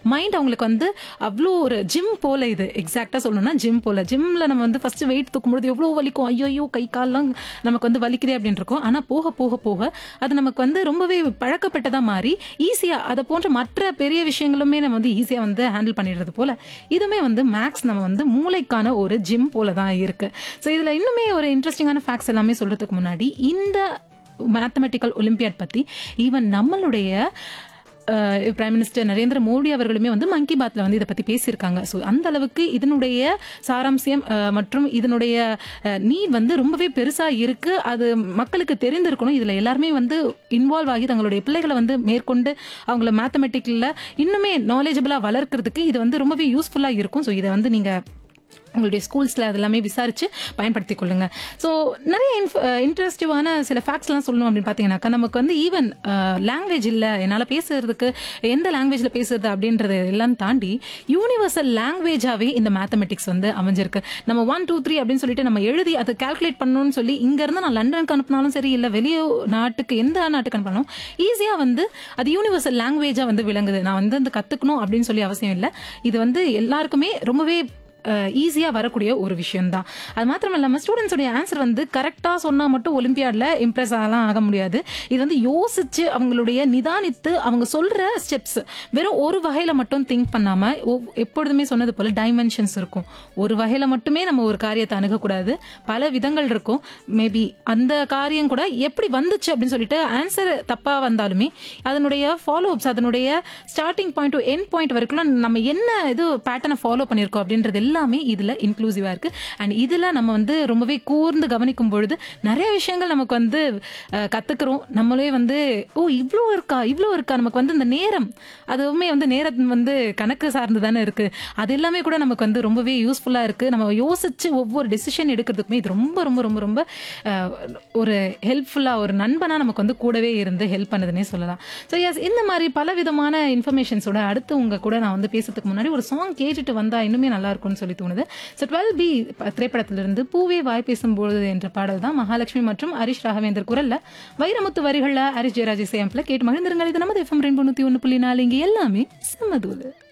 mind அவங்களுக்கு வந்து அவ்வளோ ஒரு ஜிம் போல இது எக்ஸாக்டா சொல்லணும்னா ஜிம் போல ஜிம்ல நம்ம வந்து ஃபர்ஸ்ட் வெயிட் தூக்கும்போது எவ்வளோ வலிக்கும் ஐயோ ஐயோ கை கால்லாம் நமக்கு வந்து வலிக்குதே அப்படின்னு இருக்கும் ஆனா போக போக போக அது நமக்கு வந்து ரொம்பவே பழக்கப்பட்டதா மாறி ஈஸியா அதை போன்ற மற்ற பெரிய விஷயங்களுமே நம்ம வந்து ஈஸியா வந்து ஹேண்டில் பண்ணிடுறது போல இதுவுமே வந்து மேக்ஸ் நம்ம வந்து மூளைக்கான ஒரு ஜிம் போல தான் இருக்கு ஸோ இதுல இன்னுமே ஒரு இன்ட்ரெஸ்டிங்கான ஃபேக்ட்ஸ் எல்லாமே சொல்றதுக்கு முன்னாடி இந்த மேத்தமெட்டிக்கல் ஒலிம்பியாட் பத்தி ஈவன் நம்மளுடைய பிரைம் மினிஸ்டர் நரேந்திர மோடி அவர்களுமே வந்து மன் கி பாத்ல வந்து இதை பத்தி பேசியிருக்காங்க ஸோ அந்த அளவுக்கு இதனுடைய சாராம்சியம் அஹ், மற்றும் இதனுடைய நீட் வந்து ரொம்பவே பெருசா இருக்கு அது மக்களுக்கு தெரிந்திருக்கணும் இதுல எல்லாருமே வந்து இன்வால்வ் ஆகி தங்களுடைய பிள்ளைகளை வந்து மேற்கொண்டு அவங்கள மேத்தமெட்டிக்கல்ல இன்னுமே நாலேஜபிளா வளர்க்கறதுக்கு இது வந்து ரொம்பவே யூஸ்ஃபுல்லா இருக்கும் ஸோ இதை வந்து நீங்க உங்களுடைய ஸ்கூல்ஸில் அதெல்லாமே விசாரிச்சு பயன்படுத்திக் கொள்ளுங்க ஸோ நிறைய இன்ட்ரெஸ்டிவான சில ஃபேக்ட்ஸ்லாம் சொல்லணும் அப்படின்னு பார்த்தீங்கன்னாக்கா நமக்கு வந்து ஈவன் லாங்குவேஜ் இல்லை என்னால் பேசுறதுக்கு எந்த லாங்குவேஜில் பேசுறது அப்படின்றது எல்லாம் தாண்டி யூனிவர்சல் லாங்குவேஜாகவே இந்த மேத்தமெட்டிக்ஸ் வந்து அமைஞ்சிருக்கு நம்ம ஒன் டூ த்ரீ அப்படின்னு சொல்லிட்டு நம்ம எழுதி அதை கால்குலேட் பண்ணணும்னு சொல்லி இங்கேருந்து நான் லண்டனுக்கு அனுப்பினாலும் சரி இல்லை வெளியே நாட்டுக்கு எந்த நாட்டுக்கு அனுப்பினாலும் ஈஸியாக வந்து அது யூனிவர்சல் லாங்குவேஜாக வந்து விளங்குது நான் வந்து அந்த கற்றுக்கணும் அப்படின்னு சொல்லி அவசியம் இல்லை இது வந்து எல்லாருக்குமே ரொம்பவே ஈஸியாக வரக்கூடிய ஒரு விஷயம் தான் அது மாத்திரம் இல்லாமல் ஸ்டூடெண்ட்ஸோடைய ஆன்சர் வந்து கரெக்டாக சொன்னால் மட்டும் ஒலிம்பியாடில் இம்ப்ரெஸ் ஆகலாம் ஆக முடியாது இது வந்து யோசிச்சு அவங்களுடைய நிதானித்து அவங்க சொல்கிற ஸ்டெப்ஸ் வெறும் ஒரு வகையில் மட்டும் திங்க் பண்ணாமல் எப்பொழுதுமே சொன்னது போல் டைமென்ஷன்ஸ் இருக்கும் ஒரு வகையில் மட்டுமே நம்ம ஒரு காரியத்தை அணுகக்கூடாது பல விதங்கள் இருக்கும் மேபி அந்த காரியம் கூட எப்படி வந்துச்சு அப்படின்னு சொல்லிட்டு ஆன்சர் தப்பாக வந்தாலுமே அதனுடைய ஃபாலோ அப்ஸ் அதனுடைய starting point to end point வரைக்கும் நம்ம என்ன இது பேட்டர்னை ஃபாலோ பண்ணியிருக்கோம் அப்படின்றது எல்லாமே இதுல இன்க்ளூசிவா இருக்கு அண்ட் இதுல நம்ம வந்து ரொம்பவே கூர்ந்து கவனிக்கும் பொழுது நிறைய விஷயங்கள் நமக்கு வந்து அஹ், கத்துக்கிறோம் நம்மளே வந்து ஓ இவ்வளோ இருக்கா இவ்வளோ இருக்கா நமக்கு வந்து இந்த நேரம் அதுவுமே வந்து நேரம் வந்து கணக்கு சார்ந்து தானே இருக்கு அது எல்லாமே கூட நமக்கு வந்து ரொம்பவே யூஸ்ஃபுல்லா இருக்கு நம்ம யோசிச்சு ஒவ்வொரு டெசிஷன் எடுக்கிறதுக்குமே இது ரொம்ப ரொம்ப ரொம்ப ரொம்ப அஹ், ஒரு ஹெல்ப்ஃபுல்லா ஒரு நண்பனா நமக்கு வந்து கூடவே இருந்து ஹெல்ப் பண்ணுதுன்னே சொல்லலாம் ஸோ எஸ் இந்த மாதிரி பல விதமான இன்ஃபர்மேஷன்ஸோட அடுத்து உங்க கூட நான் வந்து பேசுறதுக்கு முன்னாடி ஒரு சாங் கேட்டுட்டு வந்தா இன்னுமே நல்லா இருக்கும்னு சொல்லி தோணுது ஸோ டுவெல் பி திரைப்படத்திலிருந்து பூவே வாய் பேசும்பொழுது என்ற பாடல் தான் மகாலட்சுமி மற்றும் ஹரிஷ் ராகவேந்தர் குரல்ல வைரமுத்து வரிகள்ல ஹரிஷ் ஜெயராஜ் இசையமைப்பில் கேட்டு மகிழ்ந்திருங்கள் இது நமது எஃப்எம் ரெண்டு தொண்ணூத்தி ஒன்று புள்ளி நாலு இங்கே எல்லாமே செம்மதூலு